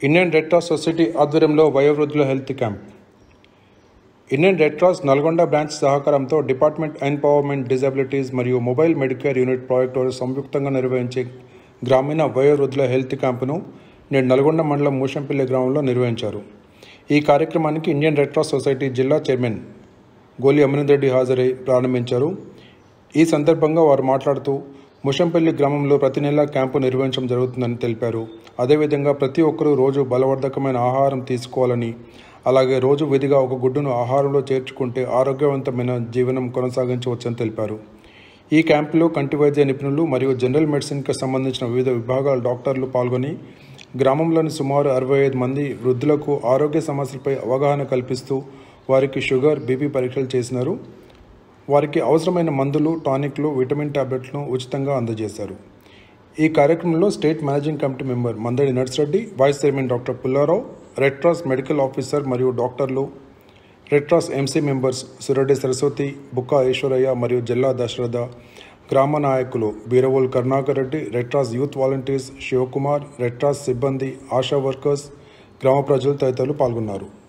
Indian Red Cross Society ఆధ్వర్యంలో వయోవృద్ధుల health camp Indian Red Cross Nalgonda branch సహకారంతో department empowerment disabilities మరియు mobile medicare unit project వారు సంయుక్తంగా నిర్వహించే గ్రామీణ వయోవృద్ధుల హెల్త్ క్యాంపును నేడు నల్గొండ మండలం మూషంపల్లి గ్రామంలో నిర్వహించారు ఈ కార్యక్రమానికి ఇండియన్ రెడ్ క్రాస్ సొసైటీ జిల్లా చైర్మన్ గోలి అమరీందర్ రెడ్డి హాజరై ప్రారంభించారు ఈ సందర్భంగా వారు మాట్లాడుతూ ముషంపల్లి గ్రామంలో ప్రతి నెల క్యాంపు నిర్వహించడం జరుగుతుందని తెలిపారు అదేవిధంగా ప్రతి ఒక్కరూ రోజు బలవర్ధకమైన ఆహారం తీసుకోవాలని అలాగే రోజు విధిగా ఒక గుడ్డును ఆహారంలో చేర్చుకుంటే ఆరోగ్యవంతమైన జీవనం కొనసాగించవచ్చని తెలిపారు ఈ క్యాంపులో కంటి వైద్య నిపుణులు మరియు జనరల్ మెడిసిన్కి సంబంధించిన వివిధ విభాగాల డాక్టర్లు పాల్గొని గ్రామంలోని సుమారు అరవై ఐదు మంది వృద్ధులకు ఆరోగ్య సమస్యలపై అవగాహన కల్పిస్తూ వారికి షుగర్ బీపీ పరీక్షలు చేసినారు వారికి అవసరమైన మందులు టానిక్లు విటమిన్ టాబ్లెట్లను ఉచితంగా అందజేశారు ఈ కార్యక్రమంలో state managing committee member Mandadi Narsireddy vice chairman doctor Pullarao Red Cross medical officer మరియు డాక్టర్లు Red Cross MC members Sureddy Saraswati Bukka Eshwaraiah మరియు జిల్లా దశరథ గ్రామ నాయకులు Beeravol Karunakar Reddy Red Cross youth volunteers Shivakumar Red Cross సిబ్బంది ఆశా వర్కర్స్ గ్రామ ప్రజలు తదితరులు పాల్గొన్నారు